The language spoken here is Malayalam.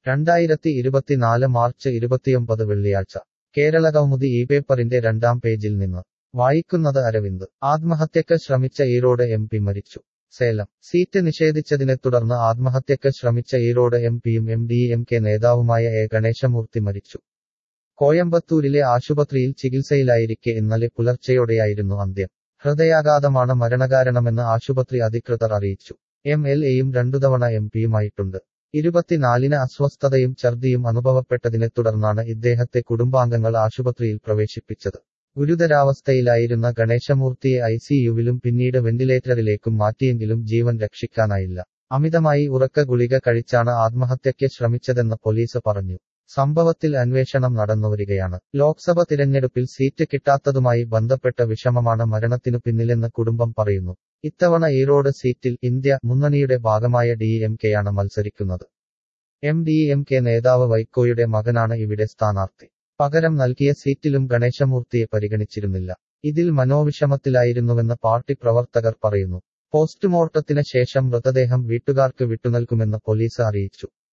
രണ്ടായിരത്തി ഇരുപത്തിനാല് മാർച്ച് ഇരുപത്തിയൊമ്പത് വെള്ളിയാഴ്ച കേരളകൗമുദി ഈ പേപ്പറിന്റെ രണ്ടാം പേജിൽ നിന്ന് വായിക്കുന്നത് അരവിന്ദ് ആത്മഹത്യക്ക് ശ്രമിച്ച ഈറോഡ് എം പി മരിച്ചു സേലം സീറ്റ് നിഷേധിച്ചതിനെ തുടർന്ന് ആത്മഹത്യക്ക് ശ്രമിച്ച ഈറോഡ് എം പിയും എം ഡി എം കെ നേതാവുമായ എ ഗണേശമൂർത്തി മരിച്ചു കോയമ്പത്തൂരിലെ ആശുപത്രിയിൽ ചികിത്സയിലായിരിക്കെ ഇന്നലെ പുലർച്ചെയോടെയായിരുന്നു അന്ത്യം ഹൃദയാഘാതമാണ് മരണകാരണമെന്ന് ആശുപത്രി അധികൃതർ അറിയിച്ചു എം എൽ എയും രണ്ടുതവണ എം പിയുമായിട്ടുണ്ട് ഇരുപത്തിനാലിന് അസ്വസ്ഥതയും ഛർദിയും അനുഭവപ്പെട്ടതിനെ തുടർന്നാണ് ഇദ്ദേഹത്തെ കുടുംബാംഗങ്ങൾ ആശുപത്രിയിൽ പ്രവേശിപ്പിച്ചത് ഗുരുതരാവസ്ഥയിലായിരുന്ന ഗണേശമൂർത്തിയെ ഐസിയുവിലും പിന്നീട് വെന്റിലേറ്ററിലേക്കും മാറ്റിയെങ്കിലും ജീവൻ രക്ഷിക്കാനായില്ല അമിതമായി ഉറക്ക ഗുളിക കഴിച്ചാണ് ആത്മഹത്യയ്ക്ക് ശ്രമിച്ചതെന്ന് പോലീസ് പറഞ്ഞു സംഭവത്തിൽ അന്വേഷണം നടന്നുവരികയാണ് ലോക്സഭ തിരഞ്ഞെടുപ്പിൽ സീറ്റ് കിട്ടാത്തതുമായി ബന്ധപ്പെട്ട വിഷമമാണ് മരണത്തിനു പിന്നിലെന്ന് കുടുംബം പറയുന്നു ഇത്തവണ ഈറോഡ് സീറ്റിൽ ഇന്ത്യ മുന്നണിയുടെ ഭാഗമായ ഡി എം കെയാണ് മത്സരിക്കുന്നത് എം ഡി എം കെ നേതാവ് വൈക്കോയുടെ മകനാണ് ഇവിടെ സ്ഥാനാർത്ഥി പകരം നൽകിയ സീറ്റിലും ഗണേശമൂർത്തിയെ പരിഗണിച്ചിരുന്നില്ല ഇതിൽ മനോവിഷമത്തിലായിരുന്നുവെന്ന് പാർട്ടി പ്രവർത്തകർ പറയുന്നു പോസ്റ്റ്മോർട്ടത്തിന് ശേഷം മൃതദേഹം വീട്ടുകാർക്ക് വിട്ടുനൽകുമെന്ന് പോലീസ് അറിയിച്ചു